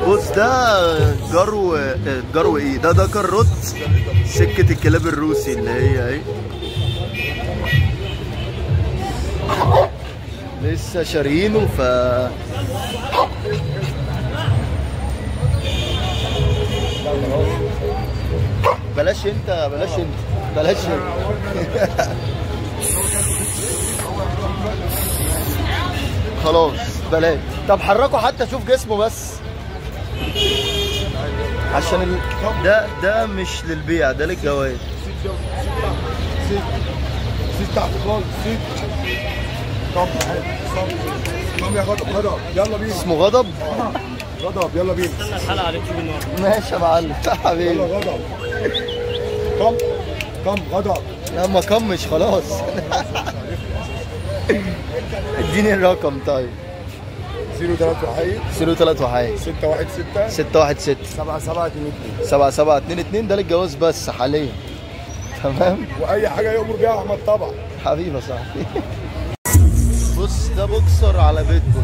بص ده جرو آه، جرو ايه ده ده كروت سكة الكلاب الروسي اللي هي ايه لسه شاريينه ف بلاش انت بلاش انت بلاش انت خلاص بلاش طب حركوا حتى شوف جسمه بس عشان ال... ده ده مش للبيع ده للجواز سيت سيت تحت خالص سيت طب طب يا غضب غضب يلا بينا اسمه غضب غضب يلا بينا الحلقه عليك شوف النهارده ماشي يا معلم يلا حبيبي غضب كم كم غضب لا ما كمش خلاص اديني الرقم طيب 03 وحيد 03 وحاجة 616 616 7722 7722 ده للجواز بس حاليا تمام واي حاجه يامر بيها احمد طبعا حبيبي يا صاحبي بص ده بوكسر على بيتبول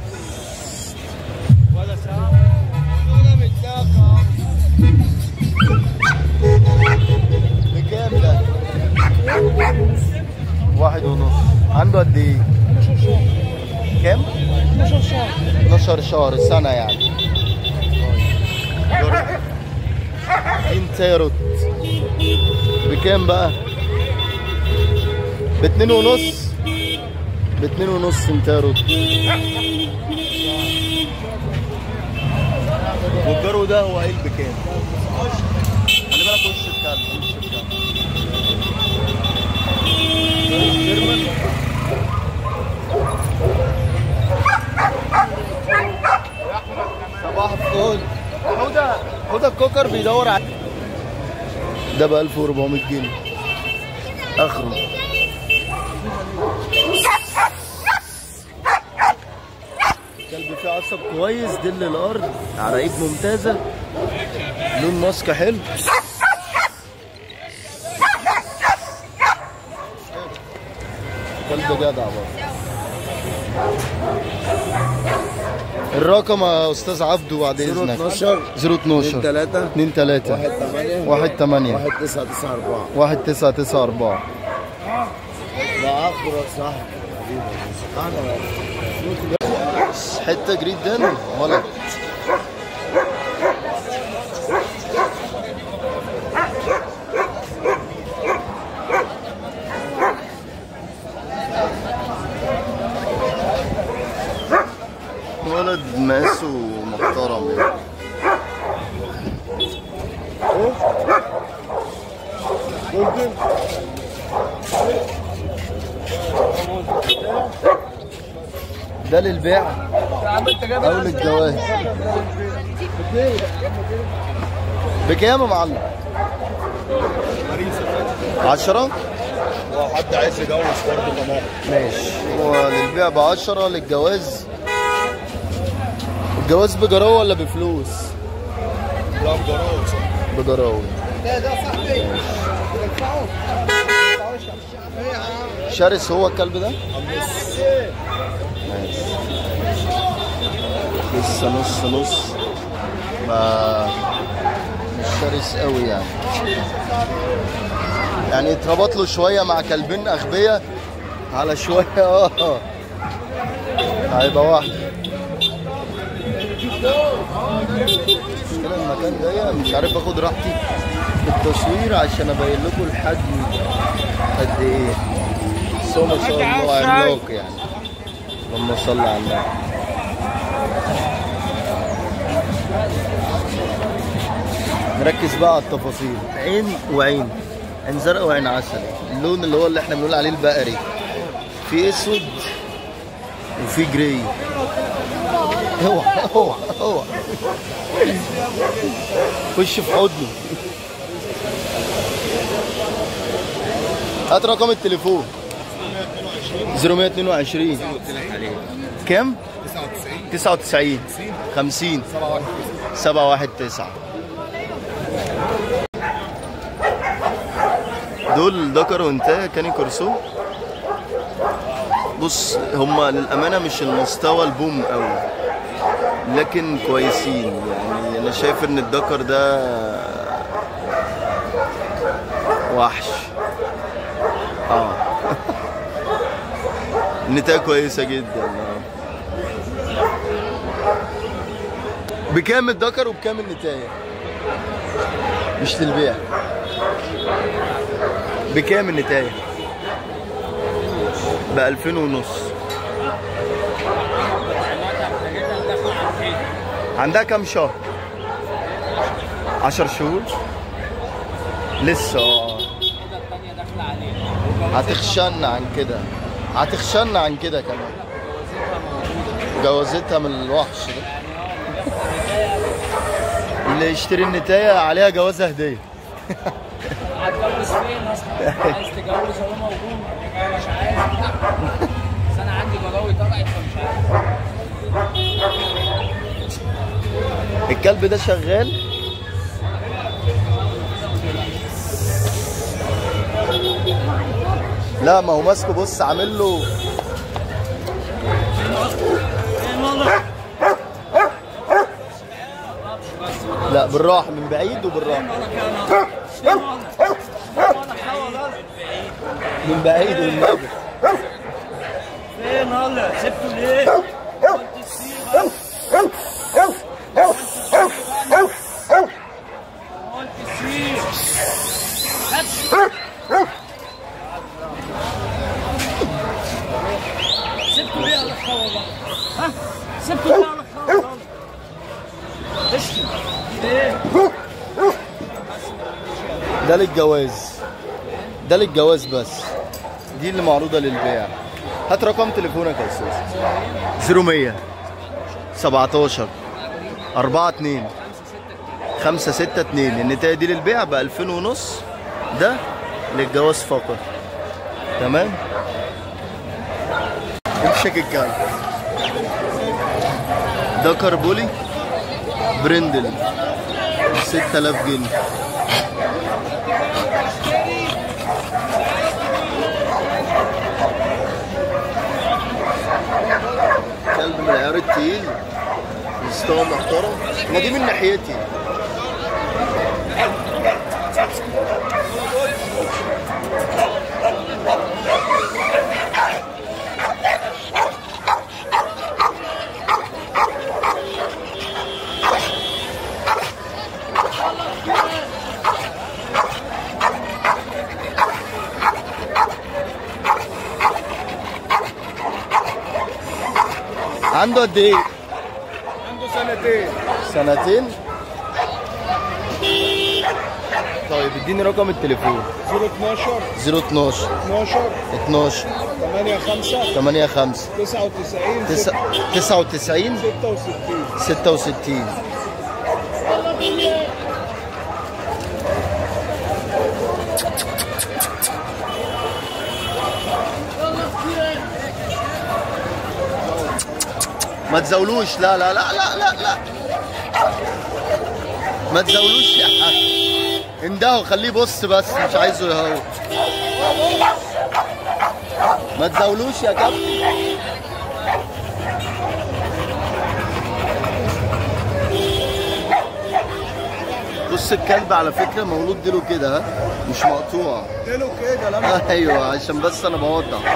ولا ساعه بكام ده؟ واحد ونص عنده قد ايه؟ كام؟ 12 شهر 12 شهر سنة يعني جرب. دين تيروت بكام بقى؟ باتنين ونص باتنين ونص انتاروت والجرو ده هو قايل بكام؟ خلي بالك وش الكلب وش الكلب جيرمان صباح الفل هدى هدى الكوكر بيدور على ده ب 1400 جنيه اخره كلب فيه عصب كويس دل الارض عراقيب ممتازه لون ماسكه حلو كلب جدع برضه الرقم يا استاذ عبده بعد اذنك 012 012 3 2 3 1 8 1 8 1 9 9 4 1 9 9 4 ده اخبرك صح حته جدا غلط ولد ماسه محترم يعني. ممكن ده للبيع او للجواز بكام يا معلم؟ عشرة؟ لو حد عايز يجوز برضه تمام ماشي هو للبيع بعشرة للجواز الجواز بجراوة ولا بفلوس؟ لا بجراوة بجراوة شرس هو الكلب ده؟ ماشي لسه نص نص ما مش شرس قوي يعني يعني اتربط له شويه مع كلبين اغبياء على شويه اه هيبقى واحد المشكله المكان ده مش عارف اخد راحتي في التصوير عشان ابين لكم الحجم قد ايه بس هو ما شاء الله عملاق يعني اللهم صل على النبي نركز بقى على التفاصيل عين وعين عين زرق وعين عسل اللون اللي هو اللي احنا بنقول عليه البقري في اسود وفي جراي اوعى اوعى اوعى خش في حضنه هات رقم التليفون 0122 كام؟ 99 50 719 دول ذكر وانثى كاني كورسو بص هما للامانه مش المستوى البوم قوي لكن كويسين يعني انا شايف ان الدكر ده وحش اه النتاية كويسة جدا آه. بكام الدكر وبكام النتاية مش للبيع بكام النتاية بألفين ونص عندها كام شهر عشر شهور لسه اه هتخشن عن كده هتخشن عن كده كمان جوازتها من الوحش ده اللي يشتري النتاية عليها جوازة هدية هتجوز فين اصلا؟ عايز تجوز هو موجود مش عايز لا بس انا عندي جراوي طلعت فمش عارف الكلب ده شغال لا ما هو ماسكه بص عامل له لا بالراحه من بعيد وبالراحه من بعيد والنبي فين هلا سبته ليه؟ قلت السير سبته ليه على الخوضة؟ ها؟ سبته ليه على الخوضة؟ اشتم ليه؟ ده للجواز ده للجواز بس دي اللي معروضه للبيع هات رقم تليفونك يا استاذ 0100 17 42 562 النتاية دي للبيع ب 2000 ونص ده للجواز فقط تمام امسك الكلب ده كربولي برندل 6000 جنيه كلب من العيار التقيل مستوى محترم ما دي من ناحيتي عنده قد ايه؟ عنده سنتين سنتين طيب اديني رقم التليفون 012 012 12 12 8 5 8 5 99 99 66 66 ما تزولوش لا لا لا لا لا لا ما تزولوش يا حاج اندهوا خليه يبص بس مش عايزه يهوى ما تزولوش يا كابتن بص الكلب على فكرة مولود ديله كده ها مش مقطوع له كده لما ايوه عشان بس انا بوضح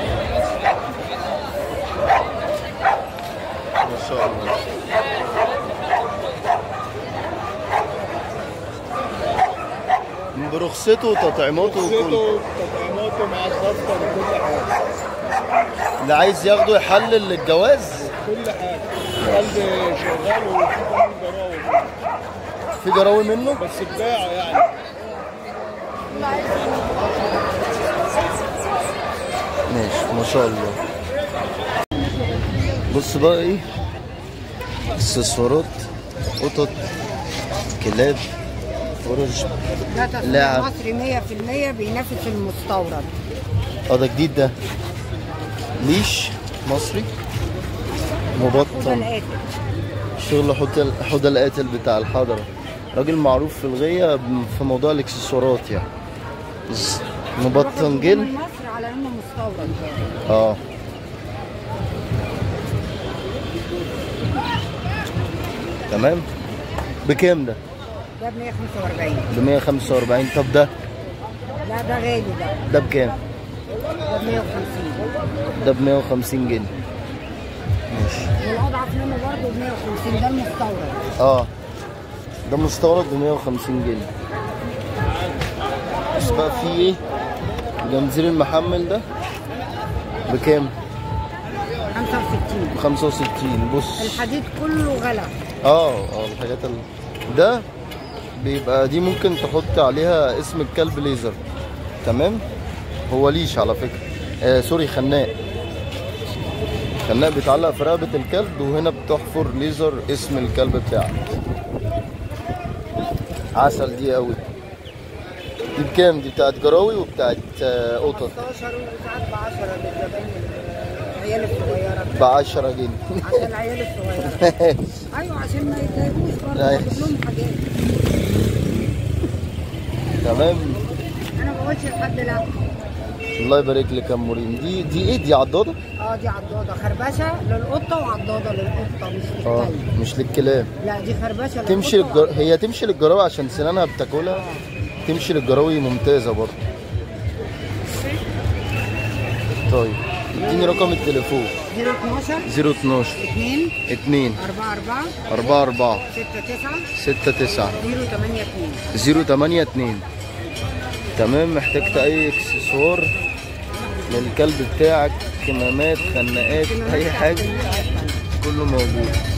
ما شاء الله برخصته وتطعيماته وكل صيته تطعيماته مع الضغطه وكل حاجه اللي عايز ياخده يحلل للجواز كل حاجه قلب شغال وفي كمان جراوي في جراوي منه بس بتاعه يعني ماشي ما شاء الله بص بقى ايه اكسسوارات قطط كلاب فرج ده تصنيع لاعب. مصري 100% بينافس المستورد اه ده جديد ده ليش مصري مبطن وبنقاتل شغل حوض حوض القاتل بتاع الحضرة راجل معروف في الغية في موضوع الاكسسوارات يعني ز- مبطن جلد من مصر على انه مستورد اه تمام بكام ده ده ب 145 ب 145 طب ده لا ده غالي ده ده بكام ده ب 150 ده ب 150 جنيه ماشي والاضعف منه برضه ب 150 ده المستورد اه ده مستورد ب 150 جنيه بس بقى في ايه جنزير المحمل ده بكام 65 65 بص الحديد كله غلا اه اه الحاجات ال... ده بيبقى دي ممكن تحط عليها اسم الكلب ليزر تمام هو ليش على فكرة آه سوري خناق خناق بيتعلق في رقبة الكلب وهنا بتحفر ليزر اسم الكلب بتاعك عسل دي قوي دي بكام دي بتاعت جراوي وبتاعت آه، قطط 15 وساعات ب 10 للزبائن العيال الصغيره ب 10 جنيه عشان العيال الصغيره ايوه عشان ما يتضايقوش برضه أيوة. باخد لهم حاجات تمام انا ما بقولش لحد لا الله يبارك لك يا ام مريم دي دي ايه دي عضاضه اه دي عضاضه خربشه للقطه وعضاضه للقطه مش اه للكلب مش للكلاب لا دي خربشه تمشي للقطة للجر... هي تمشي للجراوي عشان سنانها بتاكلها تمشي للجراوي ممتازه برضه طيب اديني رقم التليفون 012 012 2 2 4 4 4 4 6 9 6 9 0 8 2 082 تمام احتجت اي اكسسوار للكلب بتاعك كمامات خناقات اي حاجه كله موجود